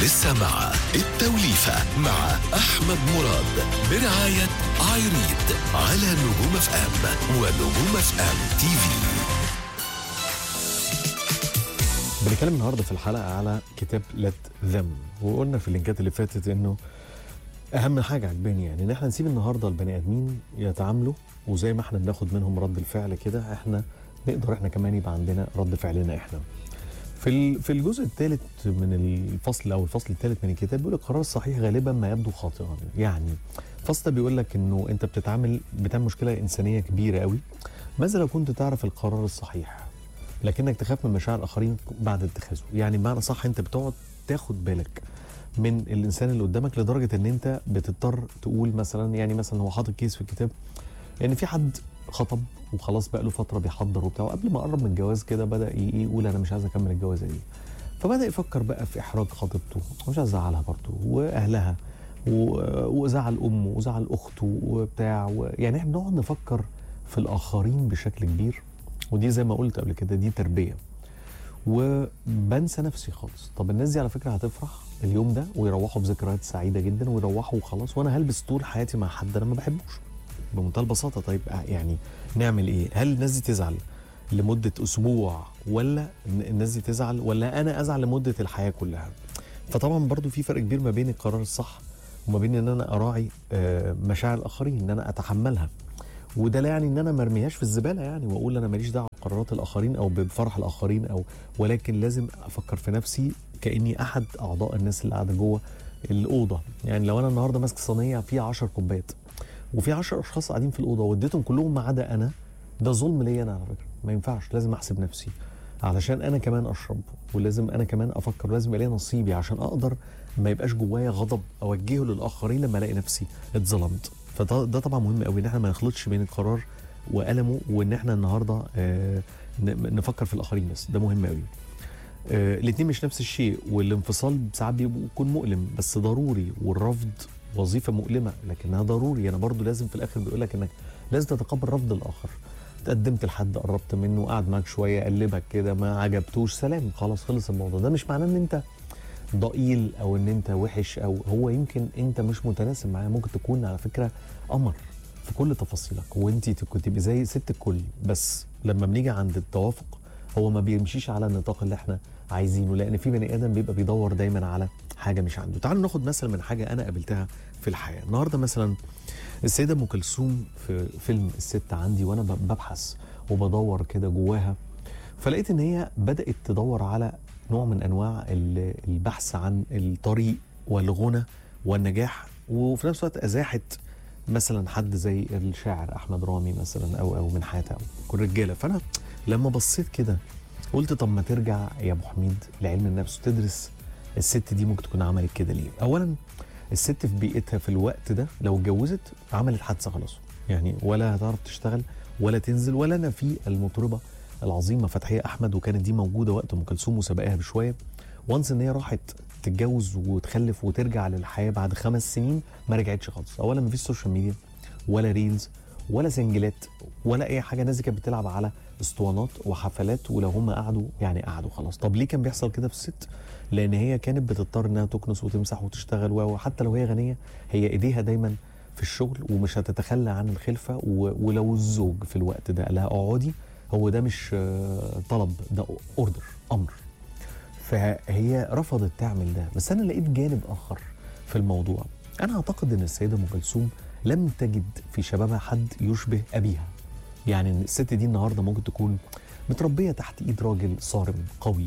لسه مع التوليفة مع أحمد مراد برعاية عايريد على نجوم اف ام ونجوم اف ام تي في بنتكلم النهارده في الحلقه على كتاب لت ذم وقلنا في اللينكات اللي فاتت انه اهم حاجه عجباني يعني ان احنا نسيب النهارده البني ادمين يتعاملوا وزي ما احنا بناخد منهم رد الفعل كده احنا نقدر احنا كمان يبقى عندنا رد فعلنا احنا. في ال- في الجزء الثالث من الفصل او الفصل الثالث من الكتاب بيقول القرار الصحيح غالبا ما يبدو خاطئا يعني الفصل ده بيقول لك انه انت بتتعامل بتعمل مشكله انسانيه كبيره قوي ماذا لو كنت تعرف القرار الصحيح لكنك تخاف من مشاعر الاخرين بعد اتخاذه يعني بمعنى صح انت بتقعد تاخد بالك من الانسان اللي قدامك لدرجه ان انت بتضطر تقول مثلا يعني مثلا هو حاطط كيس في الكتاب يعني في حد خطب وخلاص بقى له فتره بيحضر وبتاع وقبل ما قرب من الجواز كده بدا ي- يقول انا مش عايز اكمل الجوازه دي فبدا يفكر بقى في احراج خطيبته مش عايز ازعلها برضه واهلها و- وزعل امه وزعل اخته وبتاع و... يعني احنا بنقعد نفكر في الاخرين بشكل كبير ودي زي ما قلت قبل كده دي تربيه وبنسى نفسي خالص طب الناس دي على فكره هتفرح اليوم ده ويروحوا بذكريات سعيده جدا ويروحوا وخلاص وانا هلبس طول حياتي مع حد انا ما بحبوش بمنتهى البساطه طيب آه يعني نعمل ايه هل الناس دي تزعل لمده اسبوع ولا ن- الناس دي تزعل ولا انا ازعل لمده الحياه كلها فطبعا برضو في فرق كبير ما بين القرار الصح وما بين ان انا اراعي آه، مشاعر الاخرين ان انا اتحملها وده لا يعني ان انا مرميهاش في الزباله يعني واقول انا ماليش دعوه بقرارات الاخرين او بفرح الاخرين او ولكن لازم افكر في نفسي كاني احد اعضاء الناس اللي قاعده جوه الاوضه يعني لو انا النهارده ماسك صينيه فيها 10 كوبايات وفي 10 اشخاص قاعدين في الاوضه واديتهم كلهم ما عدا انا ده ظلم ليا انا على فكره ما ينفعش لازم احسب نفسي علشان انا كمان اشرب ولازم انا كمان افكر لازم يبقى ليا نصيبي عشان اقدر ما يبقاش جوايا غضب اوجهه للاخرين لما الاقي نفسي اتظلمت فده ده طبعا مهم قوي ان احنا ما نخلطش بين القرار والمه وان احنا النهارده آه، ن- نفكر في الاخرين بس ده مهم قوي آه، الاتنين مش نفس الشيء والانفصال ساعات بيكون مؤلم بس ضروري والرفض وظيفه مؤلمه لكنها ضروري انا برضو لازم في الاخر بيقول لك انك لازم تتقبل رفض الاخر تقدمت لحد قربت منه قعد معاك شويه قلبك كده ما عجبتوش سلام خلاص خلص الموضوع ده مش معناه ان انت ضئيل او ان انت وحش او هو يمكن انت مش متناسب معاه ممكن تكون على فكره قمر في كل تفاصيلك وانت كنت تبقي زي ست الكل بس لما بنيجي عند التوافق هو ما بيمشيش على النطاق اللي احنا عايزينه لان في بني ادم بيبقى بيدور دايما على حاجه مش عنده تعالوا ناخد مثل من حاجه انا قابلتها في الحياه النهارده مثلا السيده ام كلثوم في فيلم الست عندي وانا ب- ببحث وبدور كده جواها فلقيت ان هي بدات تدور على نوع من انواع ال- البحث عن الطريق والغنى والنجاح وفي نفس الوقت ازاحت مثلا حد زي الشاعر احمد رامي مثلا او او من حياته او كل رجاله فانا لما بصيت كده قلت طب ما ترجع يا ابو حميد لعلم النفس وتدرس الست دي ممكن تكون عملت كده ليه اولا الست في بيئتها في الوقت ده لو اتجوزت عملت حادثه خلاص يعني ولا هتعرف تشتغل ولا تنزل ولا انا في المطربه العظيمه فتحيه احمد وكانت دي موجوده وقت ام كلثوم وسبقها بشويه وانس ان هي راحت تتجوز وتخلف وترجع للحياه بعد خمس سنين ما رجعتش خالص اولا ما فيش سوشيال ميديا ولا ريلز ولا سنجلات ولا اي حاجه الناس دي كانت بتلعب على اسطوانات وحفلات ولو هم قعدوا يعني قعدوا خلاص طب ليه كان بيحصل كده في الست لان هي كانت بتضطر انها تكنس وتمسح وتشتغل و- وحتى لو هي غنيه هي ايديها دايما في الشغل ومش هتتخلى عن الخلفه و- ولو الزوج في الوقت ده قال لها اقعدي هو ده مش آه، طلب ده اوردر امر فهي رفضت تعمل ده بس انا لقيت جانب اخر في الموضوع انا اعتقد ان السيده ام كلثوم لم تجد في شبابها حد يشبه ابيها يعني إن الست دي النهارده ممكن تكون متربيه تحت ايد راجل صارم قوي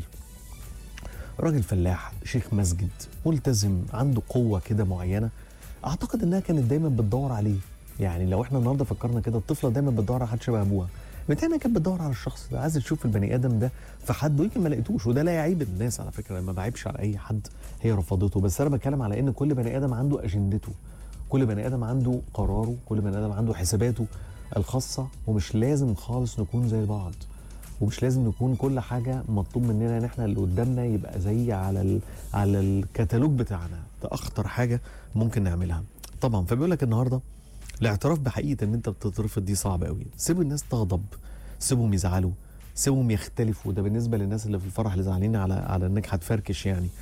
راجل فلاح شيخ مسجد ملتزم عنده قوه كده معينه اعتقد انها كانت دايما بتدور عليه يعني لو احنا النهارده فكرنا كده الطفله دايما بتدور على حد شبه ابوها متهيألي كانت بتدور على الشخص ده عايزه تشوف البني ادم ده في حد ويمكن ما لقيتوش وده لا يعيب الناس على فكره ما بعيبش على اي حد هي رفضته بس انا بتكلم على ان كل بني ادم عنده اجندته كل بني ادم عنده قراره كل بني ادم عنده حساباته الخاصه ومش لازم خالص نكون زي بعض ومش لازم نكون كل حاجه مطلوب مننا ان احنا اللي قدامنا يبقى زي على ال... على الكتالوج بتاعنا ده اخطر حاجه ممكن نعملها طبعا فبيقول لك النهارده الاعتراف بحقيقه ان انت بتترفض دي صعبه قوي سيب الناس تغضب سيبهم يزعلوا سيبهم يختلفوا ده بالنسبه للناس اللي في الفرح اللي زعلانين على على انك هتفركش يعني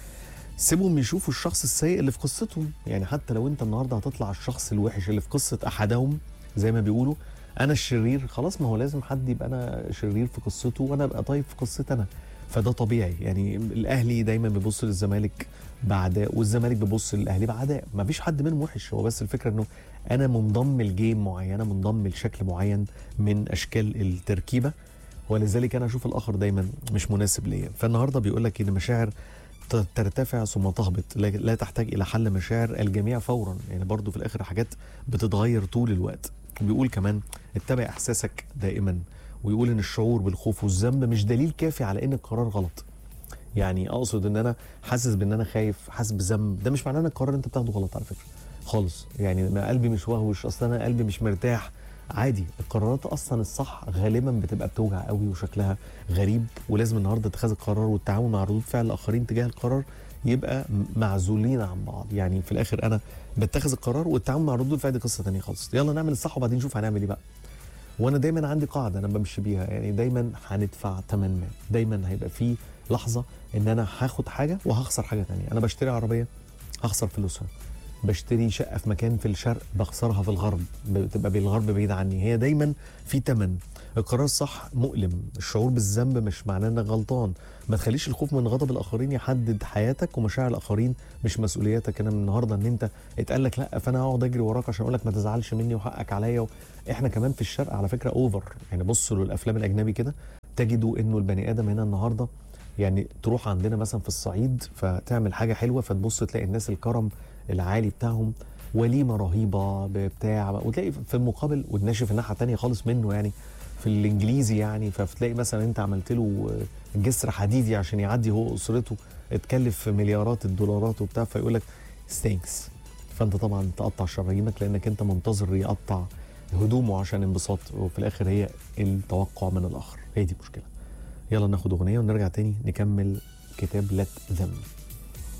سيبهم يشوفوا الشخص السيء اللي في قصتهم يعني حتى لو انت النهارده هتطلع الشخص الوحش اللي في قصه احدهم زي ما بيقولوا انا الشرير خلاص ما هو لازم حد يبقى انا شرير في قصته وانا ابقى طيب في قصتي انا فده طبيعي يعني الاهلي دايما بيبص للزمالك بعداء والزمالك بيبص للاهلي بعداء ما فيش حد منهم وحش هو بس الفكره انه انا منضم لجيم معين انا منضم لشكل معين من اشكال التركيبه ولذلك انا اشوف الاخر دايما مش مناسب ليا فالنهارده بيقول لك ان مشاعر ت- ترتفع ثم تهبط لا- لا تحتاج الى حل مشاعر الجميع فورا يعني برضو في الاخر حاجات بتتغير طول الوقت بيقول كمان اتبع احساسك دائما ويقول ان الشعور بالخوف والذنب مش دليل كافي على ان القرار غلط يعني اقصد ان انا حاسس بان انا خايف حاسس بذنب ده مش معناه ان القرار اللي انت بتاخده غلط على فكره خالص يعني ما قلبي مش وهوش اصلا انا قلبي مش مرتاح عادي القرارات اصلا الصح غالبا بتبقى بتوجع قوي وشكلها غريب ولازم النهارده اتخاذ القرار والتعامل مع ردود فعل الاخرين تجاه القرار يبقى م- معزولين عن بعض يعني في الاخر انا بتخذ القرار والتعامل مع ردود الفعل دي قصه تانية خالص يلا نعمل الصح وبعدين نشوف هنعمل ايه بقى وانا دايما عندي قاعده انا بمشي بيها يعني دايما هندفع ثمن ما دايما هيبقى في لحظه ان انا هاخد حاجه وهخسر حاجه تانية انا بشتري عربيه هخسر فلوسها بشتري شقه في مكان في الشرق بخسرها في الغرب بتبقى بالغرب بعيد عني هي دايما في تمن القرار الصح مؤلم الشعور بالذنب مش معناه انك غلطان ما تخليش الخوف من غضب الاخرين يحدد حياتك ومشاعر الاخرين مش مسؤولياتك انا من النهارده ان انت اتقال لك لا فانا هقعد اجري وراك عشان اقول لك ما تزعلش مني وحقك عليا و... احنا كمان في الشرق على فكره اوفر يعني بصوا للافلام الاجنبي كده تجدوا انه البني ادم هنا النهارده يعني تروح عندنا مثلا في الصعيد فتعمل حاجه حلوه فتبص تلاقي الناس الكرم العالي بتاعهم وليمه رهيبه بتاع وتلاقي في المقابل والناشف الناحيه الثانيه خالص منه يعني في الانجليزي يعني فتلاقي مثلا انت عملت له جسر حديدي عشان يعدي هو اسرته اتكلف في مليارات الدولارات وبتاع فيقول لك ستينكس فانت طبعا تقطع شرايينك لانك انت منتظر يقطع هدومه عشان انبساط وفي الاخر هي التوقع من الاخر هي دي مشكله يلا ناخد اغنيه ونرجع تاني نكمل كتاب لت ذم